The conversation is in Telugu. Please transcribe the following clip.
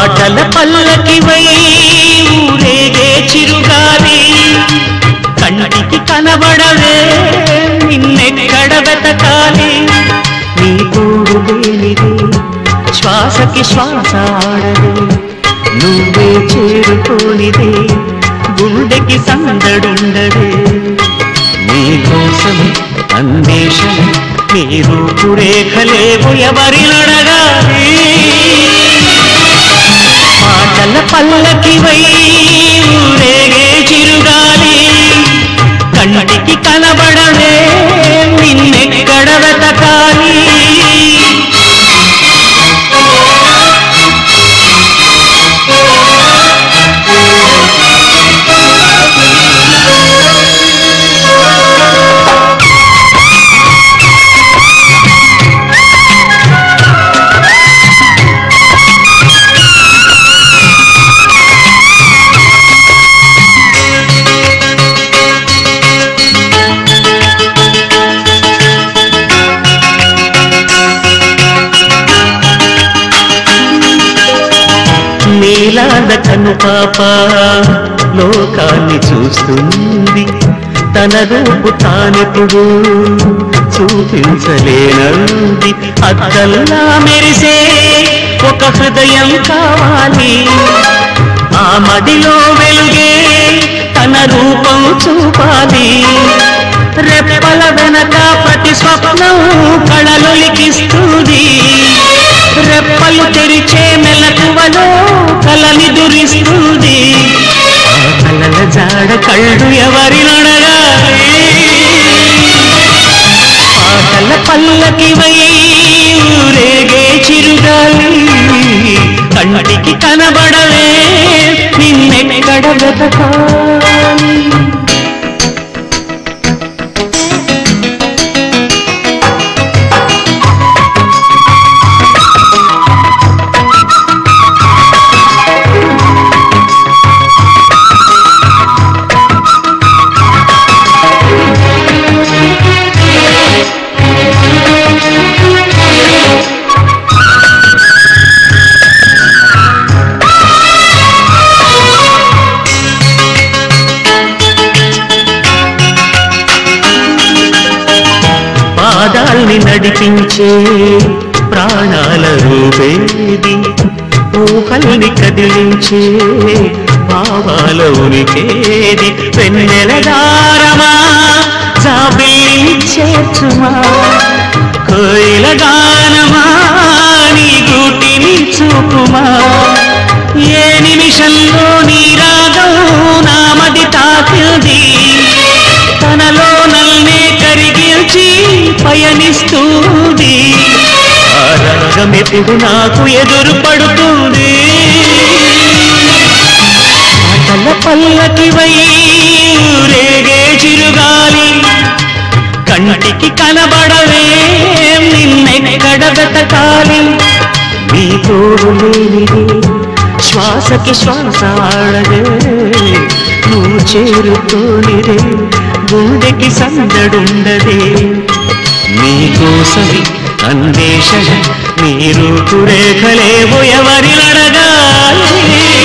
పాటల పల్లకివై ఊరేగే చిరుగాలి కంటికి కనబడవే నిన్నెక్కడ వెతకాలి నీ తోడు లేనిది శ్వాసకి శ్వాస ఆడదు నువ్వే చేరుకోనిదే గుండెకి సందడుండదే నీకోసం అన్వేషణ నీ రూపురేఖలేవు ఎవరినడగాలి పాటల పల్లకివై ఊరేగే చిరుగాలి కంటికి కనబడవే నిన్నెక్కడ వెతకాలి నీలాద కను పాప లోకాన్ని చూస్తుంది తన రూపు తానెప్పుడు చూపించలేనంది అద్దల్లా మెరిసే ఒక హృదయం కావాలి ఆ మదిలో వెలుగే తన రూపం చూపాలి రెప్పల వెనక ప్రతి స్వప్నం కళలొలికిస్తుంది రెప్పలు తెరిచే మెలకువలో కలని దురిస్తుంది ఆ కలల జాడ కళ్ళు ఎవరి నడగాలి పాటల పల్లకి వై ఊరేగే చిరుగాలి కంటికి కనబడవే నిన్నెక్కడ వెతకాలి పాదాల్ని నడిపించే ప్రాణాల రూపేది ఊహల్ని కదిలించే భావాల ఉనికేది వెన్నెల దారమా జాబిలించేచుమా కోయిల గానమా నీ గూటిని చూపుమా ఏ నిమిషంలో నీ రాగం నామది తాకింది తనలో నల్నే కరిగిల్చి పయనిస్తుంది ఆ రంగమెప్పుడు నాకు ఎదురు పడుతుంది పాటల పల్లకి వై ఊరేగే చిరుగాలి కంటికి కనబడవే నిన్నెక్కడ వెతకాలి నీ తోడు లేనిది శ్వాసకి శ్వాస ఆడదే నువ్వు చేరుకోనిదే గుండెకి సందడుండదే నీకోసమి అన్వేషణ నీ రూపురేఖలేవు ఎవరి అడగాలి